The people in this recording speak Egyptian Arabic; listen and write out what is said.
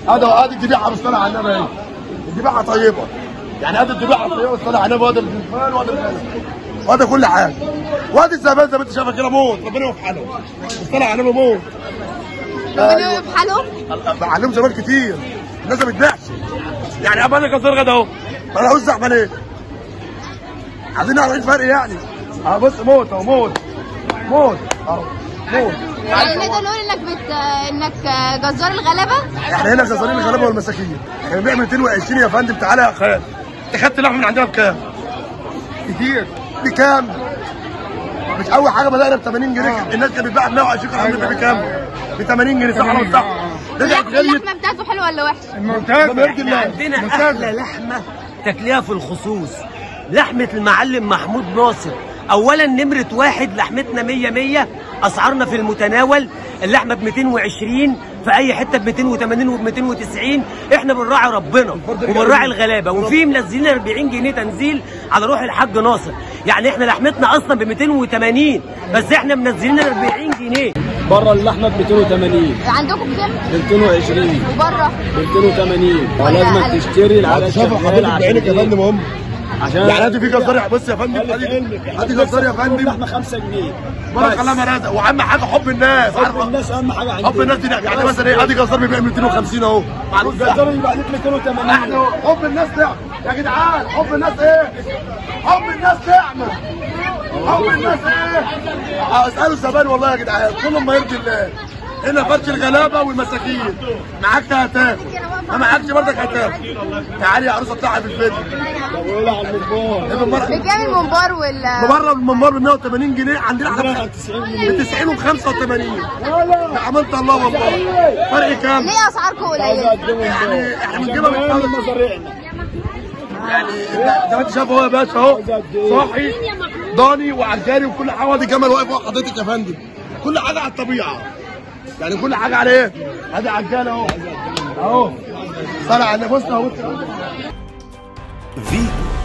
هذا ادي الذبيحه بالصلاه على النبي اهي الذبيحه طيبه يعني ادي الذبيحه طيبه بالصلاه على النبي وادي الجلفان وادي الغنم وادي كل حاجه وادي الزبائن زي ما انت شايفه كده موت ربنا يوقف حالهم بالصلاه على النبي موت ربنا يوقف حالهم بعلمهم زمان كتير الناس ما بتبيعش يعني ابقى انا كسر غدا اهو ما انا عاوز اعمل ايه عايزين نعرف ايه الفرق يعني اه بص موت اهو موت موت اهو موت يعني نقدر نقول انك بت... انك جزار الغلابه احنا هنا جزارين الغلابه والمساكين احنا بنعمل 220 يا فندم تعالى يا خال انت خدت لحم من عندنا بكام؟ كتير بكام؟ مش اول حاجه بدانا ب 80 جنيه الناس كانت بتباع ب 120 كان عامل بكام؟ ب 80 جنيه صح ولا صح؟ رجعت غليت اللحمه بتاعته حلوه ولا وحشه؟ ممتاز بيرضي الله عندنا ممتاز. احلى لحمه تاكليها في الخصوص لحمه المعلم محمود ناصر اولا نمره واحد لحمتنا 100 100 اسعارنا في المتناول اللحمه ب 220 في اي حته ب 280 وب 290 احنا بنراعي ربنا وبنراعي الغلابه وفي منزلين 40 جنيه تنزيل على روح الحاج ناصر يعني احنا لحمتنا اصلا ب 280 بس احنا منزلين 40 جنيه بره اللحمه ب 280 عندكم كام؟ 220 وبره ب 280 ولا ولازم أقل؟ تشتري العدد شوفوا حضرتك بعينك يا فندم هم عشان يعني ادي في جزار يا- بص يا فندم ادي ادي جزار يا فندم اللحمه 5 جنيه بارك الله مرازق واهم حاجه حب الناس حب عارفه الناس اهم حاجه عندنا حب الناس دي يعني مثلا ايه ادي جزار بيبيع 250 اهو معروف ده الجزار يبقى عليك 280 احنا حب الناس تعمل يا جدعان حب الناس ايه؟ حب الناس تعمل حب الناس ايه؟ اسالوا الزبائن والله يا جدعان كلهم ما يرضي الله هنا فرش الغلابه والمساكين معاك هتاكل ما معاكش برضك هتاكل تعالي يا عروسه بتاعها في الفيديو ولا على الموبايل ابن مرة بكام الممبار وال بره الممر ب 180 جنيه عندنا احنا عندنا ب 90 جنيه 90 و 85 عملت الله والله فرق كام؟ ليه اسعاركم قليله؟ يعني احنا بنجيبها من الأرض. مزارعنا يعني زي ما انت شايف اهو يا باشا اهو صاحي ضاني وعجاني وكل حاجه وادي جمل واقف اهو حضرتك يا فندم كل حاجه على الطبيعه يعني كل حاجه على ايه؟ ادي عجان اهو اهو طالع على بص اهو بص فيتو